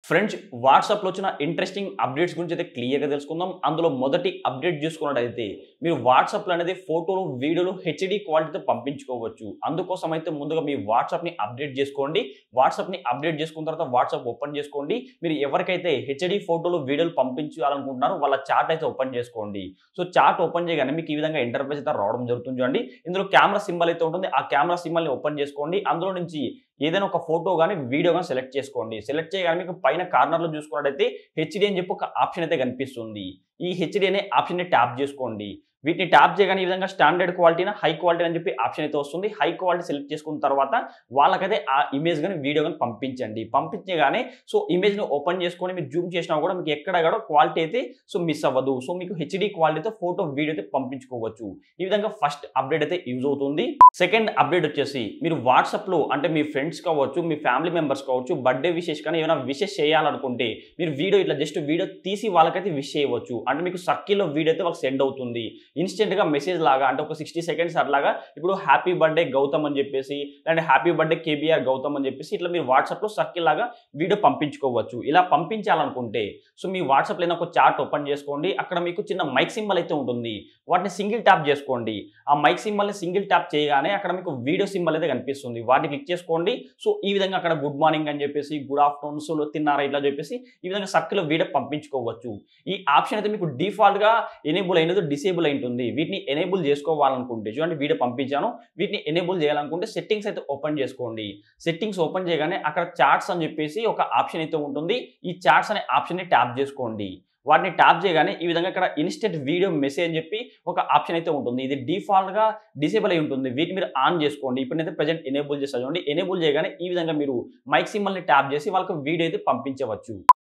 friends వాట్సాప్లో వచ్చిన interesting updates గురించి అయితే క్లియర్గా తెలుసుకుందాం అందులో మొదటి అప్డేట్ చూసుకున్నట్టయితే మీరు వాట్సాప్లో అనేది ఫోటోలు వీడియోలు హెచ్డి క్వాలిటీతో పంపించుకోవచ్చు అందుకోసం అయితే ముందుగా మీ వాట్సాప్ని అప్డేట్ చేసుకోండి వాట్సాప్ని అప్డేట్ చేసుకున్న తర్వాత వాట్సాప్ ఓపెన్ చేసుకోండి మీరు ఎవరికైతే హెచ్డి ఫోటోలు వీడియోలు పంపించాలనుకుంటున్నారో వాళ్ళ చాట్ అయితే ఓపెన్ చేసుకోండి సో చాట్ ఓపెన్ చేయగానే మీకు ఈ విధంగా ఇంటర్ఫేస్ అయితే రావడం జరుగుతుంది చూడండి ఇందులో కెమెరా సింబల్ అయితే ఉంటుంది ఆ కెమెరా సింబల్ని ఓపెన్ చేసుకోండి అందులో నుంచి ఏదైనా ఒక ఫోటో కానీ వీడియో కానీ సెలెక్ట్ చేసుకోండి సెలెక్ట్ చేయగానే మీకు పైన కార్నర్లో చూసుకున్నట్టయితే హెచ్డి అని చెప్పి ఒక ఆప్షన్ అయితే కనిపిస్తుంది ఈ హెచ్డి అనే ఆప్షన్ని ట్యాప్ చేసుకోండి వీటిని ట్యాప్ చేయగానే ఈ విధంగా స్టాండర్డ్ క్వాలిటీనా హై క్వాలిటీ అని చెప్పి ఆప్షన్ అయితే వస్తుంది హై క్వాలిటీ సెలెక్ట్ చేసుకున్న తర్వాత వాళ్ళకైతే ఆ ఇమేజ్ కానీ వీడియో కానీ పంపించండి పంపించగానే సో ఇమేజ్ని ఓపెన్ చేసుకొని మీరు జూమ్ చేసినా కూడా మీకు ఎక్కడ కూడా క్వాలిటీ అయితే సో మిస్ అవ్వదు సో మీకు హెచ్డి క్వాలిటీతో ఫోటో వీడియో అయితే పంపించుకోవచ్చు ఈ విధంగా ఫస్ట్ అప్డేట్ అయితే యూజ్ అవుతుంది సెకండ్ అప్డేట్ వచ్చేసి మీరు వాట్సాప్లో అంటే మీ ఫ్రెండ్స్ కావచ్చు మీ ఫ్యామిలీ మెంబర్స్ కావచ్చు బర్త్డే విషెస్ కానీ ఏమైనా విషెస్ చేయాలనుకుంటే మీరు వీడియో ఇట్లా జస్ట్ వీడియో తీసి వాళ్ళకైతే విష్ చేయవచ్చు అంటే మీకు సర్కిల్లో వీడియో అయితే వాళ్ళకి సెండ్ అవుతుంది ఇన్స్టెంట్గా మెసేజ్ లాగా అంటే ఒక సిక్స్టీ సెకండ్స్ అట్లాగా ఇప్పుడు హ్యాపీ బర్త్డే గౌతమ్ అని చెప్పేసి లేదంటే హ్యాపీ బర్త్డే కేబీఆర్ గౌతమ్ అని చెప్పేసి ఇట్లా మీరు వాట్సాప్లో సర్కిల్ లాగా వీడియో పంపించుకోవచ్చు ఇలా పంపించాలనుకుంటే సో మీ వాట్సాప్లో ఏదైనా ఒక చార్ట్ ఓపెన్ చేసుకోండి అక్కడ మీకు చిన్న మైక్ సింబల్ అయితే ఉంటుంది వాటిని సింగిల్ ట్యాప్ చేసుకోండి ఆ మైక్ సింబల్ని సింగిల్ ట్యాప్ చేయగానే అక్కడ మీకు వీడియో సింబల్ అయితే కనిపిస్తుంది వాటిని క్లిక్ చేసుకోండి సో ఈ విధంగా అక్కడ గుడ్ మార్నింగ్ అని చెప్పేసి గుడ్ ఆఫ్టర్నూన్ సో తిన్నారా ఇట్లా చెప్పేసి ఈ విధంగా సర్కిల్ వీడియో పంపించుకోవచ్చు ఈ ఆప్షన్ అయితే మీకు డిఫాల్ట్గా ఎనేబుల్ అయినది డిసేబుల్ అయి ఉంటుంది వీటిని ఎనేబుల్ చేసుకోవాలనుకుంటే చూడండి వీడియో పంపించాను వీటిని ఎనేబుల్ చేయాలనుకుంటే సెట్టింగ్స్ అయితే ఓపెన్ చేసుకోండి సెట్టింగ్స్ ఓపెన్ చేయగానే అక్కడ చార్ట్స్ అని చెప్పేసి ఒక ఆప్షన్ అయితే ఉంటుంది ఈ చార్ట్స్ అనే ఆప్షన్ని ట్యాప్ చేసుకోండి వాటిని ట్యాప్ చేయగానే ఈ విధంగా ఇక్కడ ఇన్స్టెంట్ వీడియో మెసేజ్ అని చెప్పి ఒక ఆప్షన్ అయితే ఉంటుంది ఇది డిఫాల్ట్గా డిసేబుల్ అయి ఉంటుంది వీటిని మీరు ఆన్ చేసుకోండి ఇప్పుడైతే ప్రజెంట్ ఎనేబుల్ చేస్తారు చూడండి ఎనేబుల్ చేయగానే ఈ విధంగా మీరు మైక్ సింబల్ని ట్యాప్ చేసి వాళ్ళకి వీడియో అయితే పంపించవచ్చు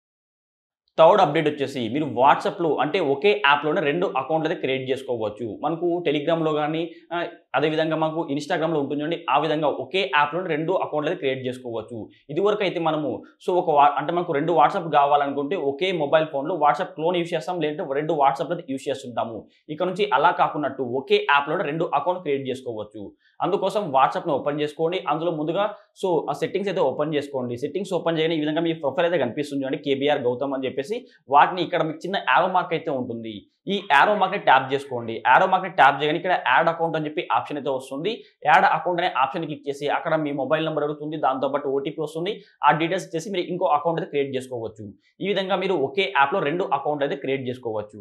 థర్డ్ అప్డేట్ వచ్చేసి మీరు వాట్సాప్లో అంటే ఒకే యాప్లోనే రెండు అకౌంట్లు అయితే క్రియేట్ చేసుకోవచ్చు మనకు టెలిగ్రామ్లో కానీ అదేవిధంగా మనకు ఇన్స్టాగ్రామ్లో ఉంటుంది చూడండి ఆ విధంగా ఒకే యాప్లో రెండు అకౌంట్లు అయితే క్రియేట్ చేసుకోవచ్చు ఇదివరకు అయితే మనము సో ఒక అంటే మనకు రెండు వాట్సాప్ కావాలనుకుంటే ఒకే మొబైల్ ఫోన్లో వాట్సాప్ క్లోన్ యూస్ చేస్తాం లేదంటే రెండు వాట్సాప్ అయితే యూస్ చేస్తుంటాము ఇక్కడ నుంచి అలా కాకున్నట్టు ఒకే యాప్లోనే రెండు అకౌంట్ క్రియేట్ చేసుకోవచ్చు అందుకోసం వాట్సాప్ని ఓపెన్ చేసుకోండి అందులో ముందుగా సో ఆ సెట్టింగ్స్ అయితే ఓపెన్ చేసుకోండి సెట్టింగ్స్ ఓపెన్ చేయని ఈ విధంగా మీ ప్రొఫైల్ అయితే కనిపిస్తుంది చూడండి కేబీఆర్ గౌతమ్ అని చెప్పేసి వాటిని ఇక్కడ మీకు చిన్న యారో మార్క్ అయితే ఉంటుంది ఈ యారో మార్క్ని ట్యాప్ చేసుకోండి యారో మార్క్ని ట్యాప్ చేయగానే ఇక్కడ యాడ్ అకౌంట్ అని చెప్పి ఆప్షన్ అయితే వస్తుంది యాడ్ అకౌంట్ అనే ఆప్షన్ క్లిక్ చేసి అక్కడ మీ మొబైల్ నెంబర్ అడుగుతుంది దాంతోపాటు ఓటీపీ వస్తుంది ఆ డీటెయిల్స్ చేసి మీరు ఇంకో అకౌంట్ అయితే క్రియేట్ చేసుకోవచ్చు ఈ విధంగా మీరు ఒకే యాప్లో రెండు అకౌంట్ అయితే క్రియేట్ చేసుకోవచ్చు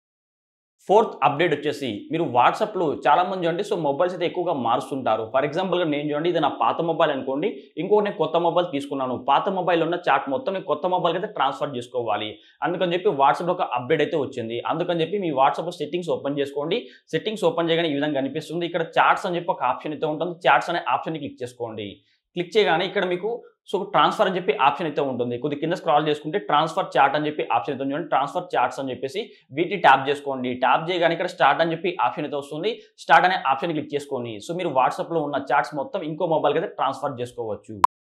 ఫోర్త్ అప్డేట్ వచ్చేసి మీరు వాట్సాప్లో చాలా మంది అంటే సో మొబైల్స్ అయితే ఎక్కువగా మారుస్తుంటారు ఫర్ ఎగ్జాంపుల్గా నేను చూడండి ఇది నా పాత మొబైల్ అనుకోండి ఇంకో నేను కొత్త మొబైల్ తీసుకున్నాను పాత మొబైల్ ఉన్న చాట్ మొత్తం నేను కొత్త మొబైల్కి అయితే ట్రాన్స్ఫర్ చేసుకోవాలి అందుకని చెప్పి వాట్సాప్లో ఒక అప్డేట్ అయితే వచ్చింది అందుకని చెప్పి మీ వాట్సాప్ సెట్టింగ్స్ ఓపెన్ చేసుకోండి సెట్టింగ్స్ ఓపెన్ చేయగానే ఈ విధంగా కనిపిస్తుంది ఇక్కడ చాట్స్ అని చెప్పి ఒక ఆప్షన్ అయితే ఉంటుంది చాట్స్ అనే ఆప్షన్ని క్లిక్ చేసుకోండి క్లిక్ చేయగానే ఇక్కడ మీకు సో ట్రాన్స్ఫర్ అని చెప్పి ఆప్షన్ అయితే ఉంటుంది కొద్ది కింద స్క్రాల్ చేసుకుంటే ట్రాన్స్ఫర్ చాట్ అని చెప్పి ఆప్షన్ అయితే ఉంది ట్రాన్స్ఫర్ చాట్స్ అని చెప్పేసి వీటిని ట్యాప్ చేసుకోండి ట్యాప్ చేయగానే ఇక్కడ స్టార్ట్ అని చెప్పి ఆప్షన్ అయితే వస్తుంది స్టార్ట్ అనే ఆప్షన్ క్లిక్ చేసుకొని సో మీరు వాట్సాప్లో ఉన్న చాట్స్ మొత్తం ఇంకో మొబైల్కి అయితే ట్రాన్స్ఫర్ చేసుకోవచ్చు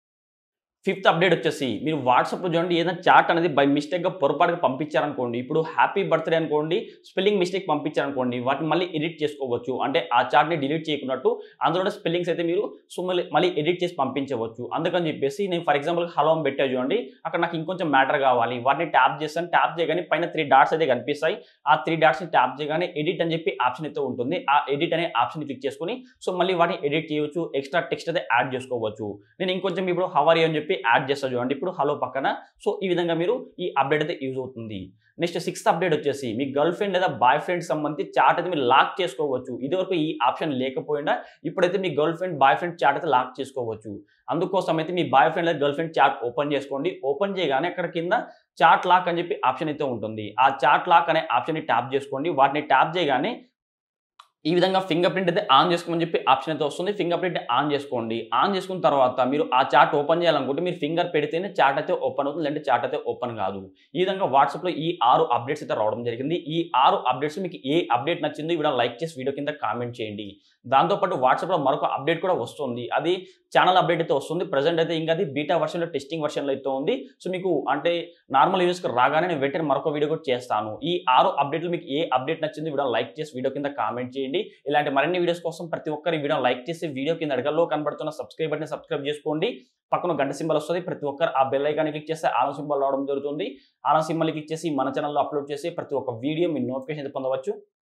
ఫిఫ్త్ అప్డేట్ వచ్చేసి మీరు వాట్సాప్లో చూడండి ఏదైనా చాట్ అనేది బై మిస్టేక్గా పొరపాటుగా పంపించారనుకోండి ఇప్పుడు హ్యాపీ బర్త్డే అనుకోండి స్పెల్లింగ్ మిస్టేక్ పంపించారనుకోండి వాటిని మళ్ళీ ఎడిట్ చేసుకోవచ్చు అంటే ఆ చాట్ని డిలీట్ చేయకున్నట్టు అందులో స్పెల్లింగ్స్ అయితే మీరు సో మళ్ళీ మళ్ళీ ఎడిట్ చేసి పంపించవచ్చు అందుకని చెప్పేసి నేను ఫర్ ఎగ్జాంపుల్ హలో అని పెట్టా చూడండి అక్కడ నాకు ఇంకొంచెం మ్యాటర్ కావాలి వాటిని ట్యాప్ చేస్తాను ట్యాప్ చేయగానే పైన త్రీ డాట్స్ అయితే కనిపిస్తాయి ఆ త్రీ డాట్స్ని ట్యాప్ చేయగానే ఎడిట్ అని చెప్పి ఆప్షన్ అయితే ఉంటుంది ఆ ఎడిట్ అనే ఆప్షన్ క్లిక్ చేసుకుని సో మళ్ళీ వాటిని ఎడిట్ చేయవచ్చు ఎక్స్ట్రా టెక్స్ట్ అయితే యాడ్ చేసుకోవచ్చు నేను ఇంకొంచెం ఇప్పుడు హవర్ అని చెప్పి యాడ్ చేస్తా చూడండి ఇప్పుడు హలో పక్కన సో ఈ విధంగా మీరు ఈ అప్డేట్ అయితే యూజ్ అవుతుంది నెక్స్ట్ సిక్స్త్ అప్డేట్ వచ్చేసి మీ గర్ల్ ఫ్రెండ్ లేదా బాయ్ ఫ్రెండ్ సంబంధించి చాట్ అయితే మీరు లాక్ చేసుకోవచ్చు ఇదివరకు ఈ ఆప్షన్ లేకపోయినా ఇప్పుడైతే మీ girl friend boy friend chat అయితే లాక్ చేసుకోవచ్చు అందుకోసం అయితే మీ బాయ్ ఫ్రెండ్ లేదా గర్ల్ ఫ్రెండ్ చాట్ ఓపెన్ చేసుకోండి ఓపెన్ చేయగానే అక్కడ కింద చాట్ లాక్ అని చెప్పి ఆప్షన్ అయితే ఉంటుంది ఆ చాట్ లాక్ అనే ఆప్షన్ని ట్యాప్ చేసుకోండి వాటిని ట్యాప్ చేయగానే ఈ విధంగా ఫింగర్ ప్రింట్ అయితే ఆన్ చేసుకోమని చెప్పి ఆప్షన్ అయితే వస్తుంది ఫింగర్ ప్రింట్ ఆన్ చేసుకోండి ఆన్ చేసుకున్న తర్వాత మీరు ఆ చాట్ ఓపెన్ చేయాలనుకుంటే మీరు ఫింగర్ పెడితేనే చాట్ అయితే ఓపెన్ అవుతుంది లేదంటే చాట్ అయితే ఓపెన్ కాదు ఈ విధంగా వాట్సాప్లో ఈ ఆరు అప్డేట్స్ అయితే రావడం జరిగింది ఈ ఆరు అప్డేట్స్ మీకు ఏ అప్డేట్ నచ్చిందో వీడియో లైక్ చేసి వీడియో కింద కామెంట్ చేయండి దాంతోపాటు వాట్సాప్లో మరొక అప్డేట్ కూడా వస్తుంది అది ఛానల్ అప్డేట్ అయితే వస్తుంది ప్రజెంట్ అయితే ఇంకా అది బీటా వర్షన్లో టెస్టింగ్ వర్షన్లో అయితే ఉంది సో మీకు అంటే నార్మల్ యూస్కి రాగానే నేను వెంటనే మరొక వీడియో కూడా చేస్తాను ఈ ఆరు అప్డేట్లు మీకు ఏ అప్డేట్ నచ్చింది వీడియో లైక్ చేసి వీడియో కింద కామెంట్ చేయండి చేయండి ఇలాంటి మరిన్ని వీడియోస్ కోసం ప్రతి ఒక్కరి వీడియో లైక్ చేసి వీడియో కింద అడగల్లో కనబడుతున్న సబ్స్క్రైబ్ బటన్ సబ్స్క్రైబ్ చేసుకోండి పక్కన గంట సింబల్ వస్తుంది ప్రతి ఒక్కరు ఆ బెల్ ఐకాన్ క్లిక్ చేస్తే ఆలం సింబల్ రావడం జరుగుతుంది ఆలం సింబల్ క్లిక్ చేసి మన ఛానల్లో అప్లోడ్ చేసి ప్రతి ఒక్క వీడియో మీ నోటిఫికేషన్ పొందవచ్చు